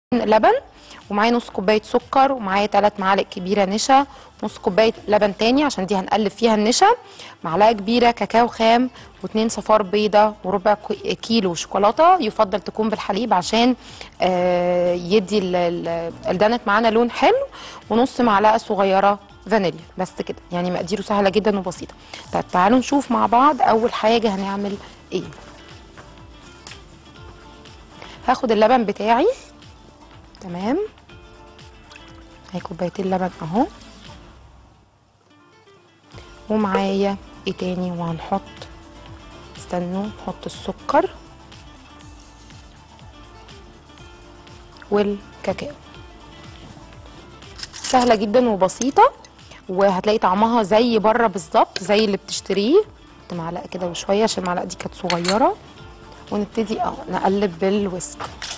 لبن ومعايا نص كوبايه سكر ومعايا 3 معالق كبيره نشا نص كوبايه لبن تاني عشان دي هنقلب فيها النشا معلقه كبيره كاكاو خام واتنين صفار بيضه وربع كو- كيلو شوكولاته يفضل تكون بالحليب عشان آه، يدي ال- ال- الدانت معانا لون حلو ونص معلقه صغيره فانيليا بس كده يعني مقاديره سهله جدا وبسيطه طيب تعالوا نشوف مع بعض اول حاجه هنعمل ايه هاخد اللبن بتاعي تمام هاي كوبايتين لبن اهو ومعايا ايه تاني وهنحط استنوا نحط السكر والكاكاو سهله جدا وبسيطه وهتلاقي طعمها زي بره بالظبط زي اللي بتشتريه حط معلقه كده وشويه عشان المعلقه دي كانت صغيره ونبتدي اه نقلب بالويسك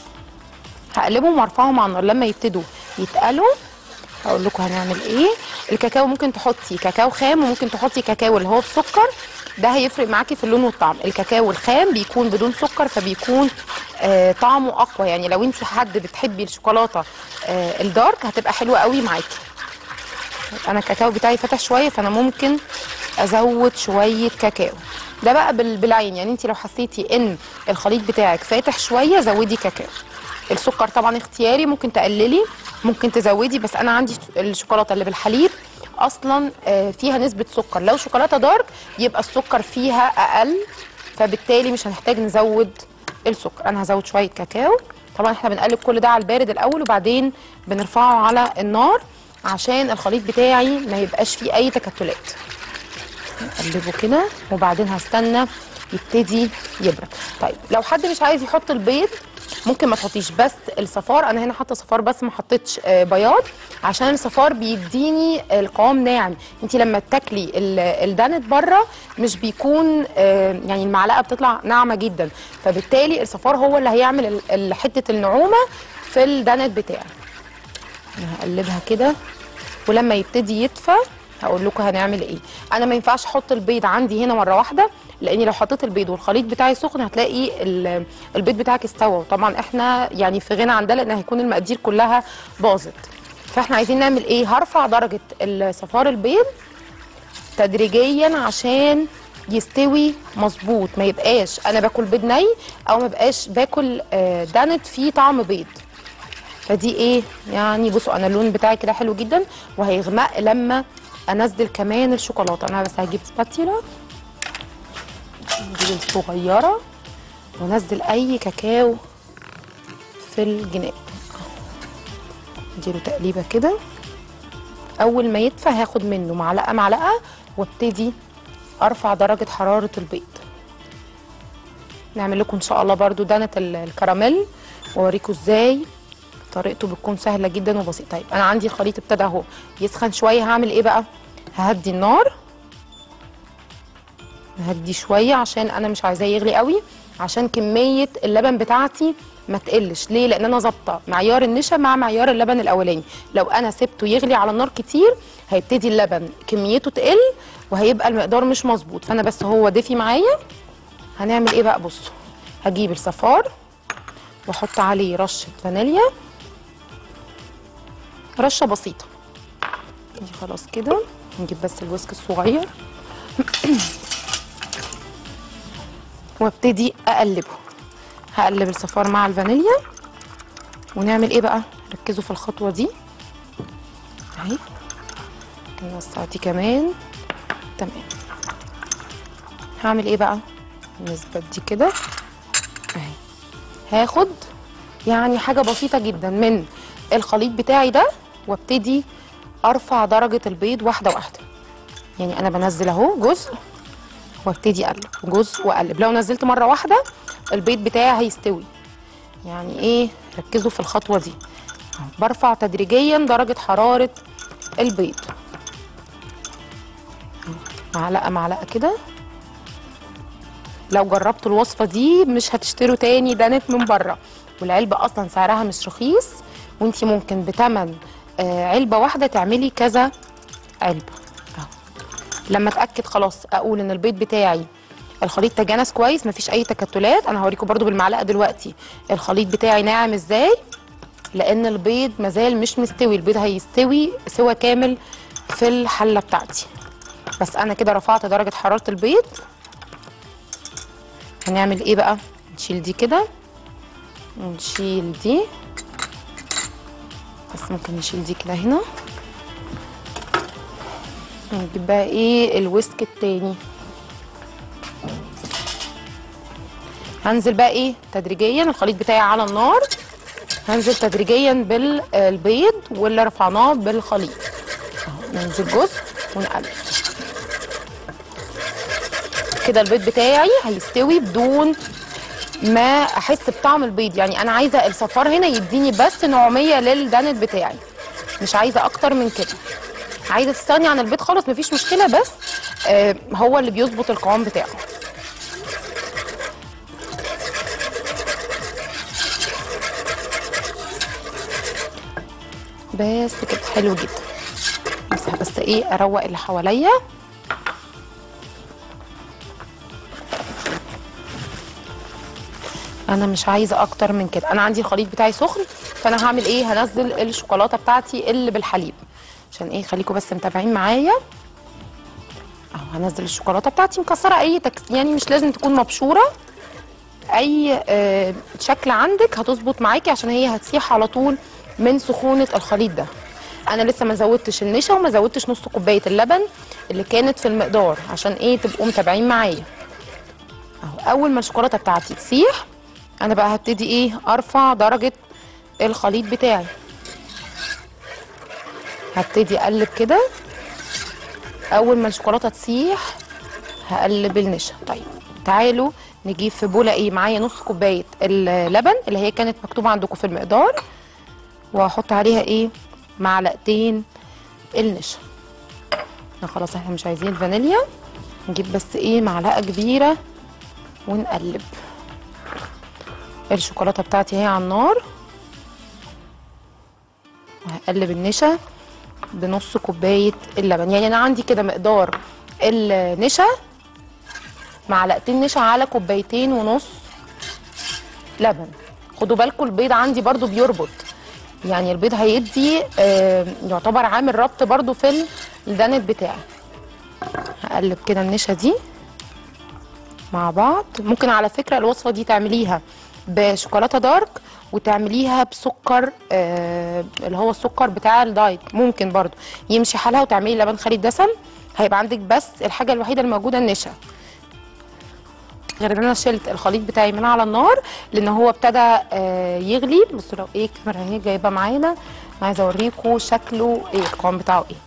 هقلبهم وارفعهم على النار لما يبتدوا يتقلوا هقول لكم هنعمل ايه الكاكاو ممكن تحطي كاكاو خام وممكن تحطي كاكاو اللي هو بسكر ده هيفرق معاكي في اللون والطعم الكاكاو الخام بيكون بدون سكر فبيكون آه طعمه اقوى يعني لو انت حد بتحبي الشوكولاته آه الدارك هتبقى حلوه قوي معاكي انا الكاكاو بتاعي فتح شويه فانا ممكن ازود شويه كاكاو ده بقى بال- بالعين يعني انت لو حسيتي ان الخليط بتاعك فاتح شويه زودي كاكاو السكر طبعا اختياري ممكن تقللي ممكن تزودي بس انا عندي الشوكولاته اللي بالحليب اصلا آه، فيها نسبه سكر لو شوكولاته دارك يبقى السكر فيها اقل فبالتالي مش هنحتاج نزود السكر انا هزود شويه كاكاو طبعا احنا بنقلب كل ده على البارد الاول وبعدين بنرفعه على النار عشان الخليط بتاعي ما يبقاش فيه اي تكتلات نقلبه كده وبعدين هستنى يبتدي يبرد طيب لو حد مش عايز يحط البيض ممكن ما تحطيش بس الصفار انا هنا حاطه صفار بس ما حطيتش آه، بياض عشان الصفار بيديني القوام ناعم انت لما تاكلي ال- الدانت بره مش بيكون آه، يعني المعلقه بتطلع ناعمه جدا فبالتالي الصفار هو اللي هيعمل ال- ال- حته النعومه في الدانت بتاعي أنا هقلبها كده ولما يبتدي يدفى هقول لكم هنعمل ايه انا ما ينفعش احط البيض عندي هنا مره واحده لاني لو حطيت البيض والخليط بتاعي سخن هتلاقي ال- البيض بتاعك استوى وطبعا احنا يعني في غنى عن ده لان هيكون المقادير كلها باظت فاحنا عايزين نعمل ايه هرفع درجه صفار البيض تدريجيا عشان يستوي مظبوط ما يبقاش انا باكل بيض ني او ما بقاش باكل آه، دانت فيه طعم بيض فدي ايه يعني بصوا انا اللون بتاعي كده حلو جدا وهيغمق لما انزل كمان الشوكولاته انا بس هجيب سباتيلا نجيب الصغيره وانزل اي كاكاو في الجناب اديله تقليبه كده اول ما يدفى هاخد منه معلقه معلقه وابتدي ارفع درجه حراره البيض نعمل لكم ان شاء الله برضو دانت ال- الكراميل واوريكم ازاي طريقته بتكون سهله جدا وبسيطه طيب انا عندي الخليط ابتدى اهو يسخن شويه هعمل ايه بقى ههدي النار هدي شويه عشان انا مش عايزاه يغلي قوي عشان كميه اللبن بتاعتي ما تقلش ليه لان انا ظابطه معيار النشا مع معيار اللبن الاولاني لو انا سبته يغلي على النار كتير هيبتدي اللبن كميته تقل وهيبقى المقدار مش مظبوط فانا بس هو دافي معايا هنعمل ايه بقى بصوا هجيب الصفار واحط عليه رشه فانيليا رشه بسيطه دي خلاص كده نجيب بس الويسك الصغير وابتدي اقلبه هقلب الصفار مع الفانيليا ونعمل ايه بقى ركزوا في الخطوه دي اهي نوسع دي كمان تمام هعمل ايه بقى نثبت دي كده اهي هاخد يعني حاجه بسيطه جدا من الخليط بتاعي ده وابتدي ارفع درجه البيض واحده واحده يعني انا بنزل اهو جزء وابتدي اقلب جزء واقلب لو نزلت مره واحده البيض بتاعي هيستوي يعني ايه ركزوا في الخطوه دي أهو، برفع تدريجيا درجه حراره البيض أهو، معلقه معلقه كده لو جربتوا الوصفه دي مش هتشتروا تاني دانت من بره والعلبه اصلا سعرها مش رخيص وانتي ممكن بتمن آه، علبه واحده تعملي كذا علبه اهو لما اتاكد خلاص اقول ان البيض بتاعي الخليط تجانس كويس مفيش اي تكتلات انا هوريكم برضو بالمعلقه دلوقتي الخليط بتاعي ناعم ازاي لان البيض مازال مش مستوي البيض هيستوي سوا كامل في الحله بتاعتي بس انا كده رفعت درجه حراره البيض هنعمل ايه بقى نشيل دي كده ونشيل دي بس ممكن نشيل دي كده هنا نجيب بقى ايه الويسك التاني هنزل بقى ايه تدريجيا الخليط بتاعي على النار هنزل تدريجيا بالبيض واللي رفعناه بالخليط اهو ننزل جزء ونقلب كده البيض بتاعي هيستوي بدون ما احس بطعم البيض يعني انا عايزه الصفار هنا يديني بس نعوميه للدانت بتاعي مش عايزه اكتر من كده عايزه تستغني عن البيض خالص مفيش مشكله بس آه هو اللي بيظبط القوام بتاعه بس كده حلو جدا بس بس ايه اروق اللي حواليا انا مش عايزه اكتر من كده انا عندي الخليط بتاعي سخن فانا هعمل ايه هنزل الشوكولاته بتاعتي اللي بالحليب عشان ايه خليكم بس متابعين معايا اهو هنزل الشوكولاته بتاعتي مكسره اي تكس يعني مش لازم تكون مبشوره اي آه شكل عندك هتظبط معاكي عشان هي هتسيح على طول من سخونه الخليط ده انا لسه ما زودتش النشا وما زودتش نص كوبايه اللبن اللي كانت في المقدار عشان ايه تبقوا متابعين معايا اهو اول ما الشوكولاته بتاعتي تسيح انا بقى هبتدي ايه ارفع درجه الخليط بتاعي هبتدي اقلب كده اول ما الشوكولاته تسيح هقلب النشا طيب تعالوا نجيب في بوله ايه معايا نص كوبايه اللبن اللي هي كانت مكتوبه عندكم في المقدار وهحط عليها ايه معلقتين النشا خلاص احنا مش عايزين الفانيليا نجيب بس ايه معلقه كبيره ونقلب الشوكولاته بتاعتي اهي على النار وهقلب النشا بنص كوبايه اللبن يعني انا عندي كده مقدار النشا معلقتين نشا على كوبايتين ونص لبن خدوا بالكم البيض عندي برضو بيربط يعني البيض هيدي آه يعتبر عامل ربط برضو في الدانت بتاعي هقلب كده النشا دي مع بعض ممكن على فكره الوصفه دي تعمليها بشوكولاته دارك وتعمليها بسكر آه اللي هو السكر بتاع الدايت ممكن برضو يمشي حالها وتعملي لبن خالي دسم هيبقى عندك بس الحاجه الوحيده الموجوده النشا غير ان انا شلت الخليط بتاعي من على النار لان هو ابتدى آه يغلي بصوا لو ايه الكاميرا اهي جايبه معانا انا عايزه اوريكم شكله ايه القوام بتاعه ايه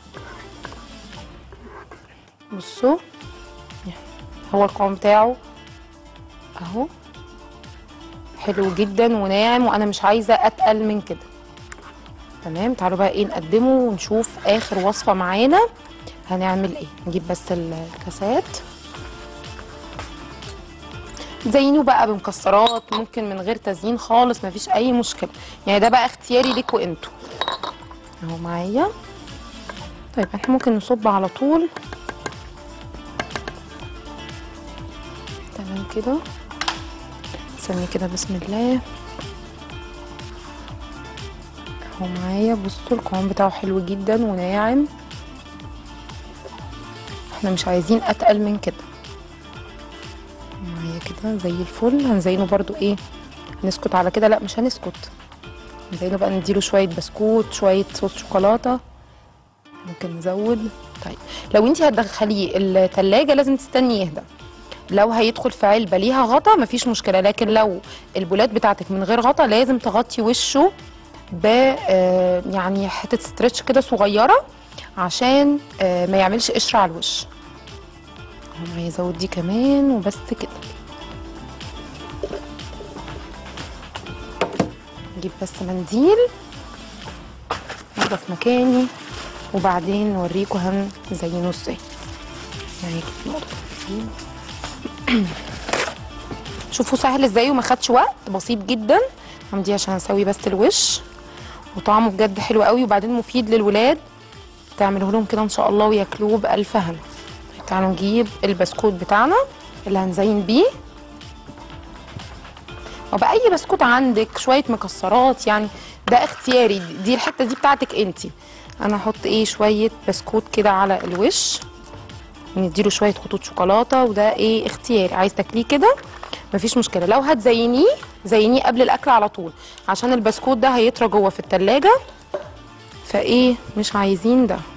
بصوا هو القوام بتاعه اهو حلو جدا وناعم وانا مش عايزه اتقل من كده تمام تعالوا بقى ايه نقدمه ونشوف اخر وصفه معانا هنعمل ايه نجيب بس الكاسات زينوا بقى بمكسرات ممكن من غير تزيين خالص مفيش اي مشكله يعني ده بقى اختياري ليكوا انتوا اهو معايا طيب احنا ممكن نصب على طول تمام كده ثانية كده بسم الله اهو معايا بصوا القوام بتاعه حلو جدا وناعم احنا مش عايزين اتقل من كده معايا كده زي الفل هنزينه برضو ايه هنسكت على كده لا مش هنسكت هنزينه بقى نديله شوية بسكوت شوية صوص شوكولاتة ممكن نزود طيب لو انت هتدخليه التلاجة لازم تستني يهدى لو هيدخل في علبه ليها غطا مفيش مشكله لكن لو البولات بتاعتك من غير غطا لازم تغطي وشه ب يعني حته ستريتش كده صغيره عشان ما يعملش قشره على الوش انا هزود دي كمان وبس كده نجيب بس منديل انضف مكاني وبعدين نوريكم هنزينه ازاي يعني نقطه شوفوا سهل ازاي وما خدش وقت بسيط جدا همدي عشان اسوي بس الوش وطعمه بجد حلو قوي وبعدين مفيد للولاد تعملوه لهم كده ان شاء الله وياكلوه بالف هنا تعالوا نجيب البسكوت بتاعنا اللي هنزين بيه وبأي بسكوت عندك شوية مكسرات يعني ده اختياري دي الحته دي بتاعتك انتي انا هحط ايه شويه بسكوت كده على الوش نديله شويه خطوط شوكولاته وده ايه اختياري عايز تاكليه كده مفيش مشكله لو هتزينيه زينيه قبل الاكل على طول عشان البسكوت ده هيطرى جوه في التلاجة فايه مش عايزين ده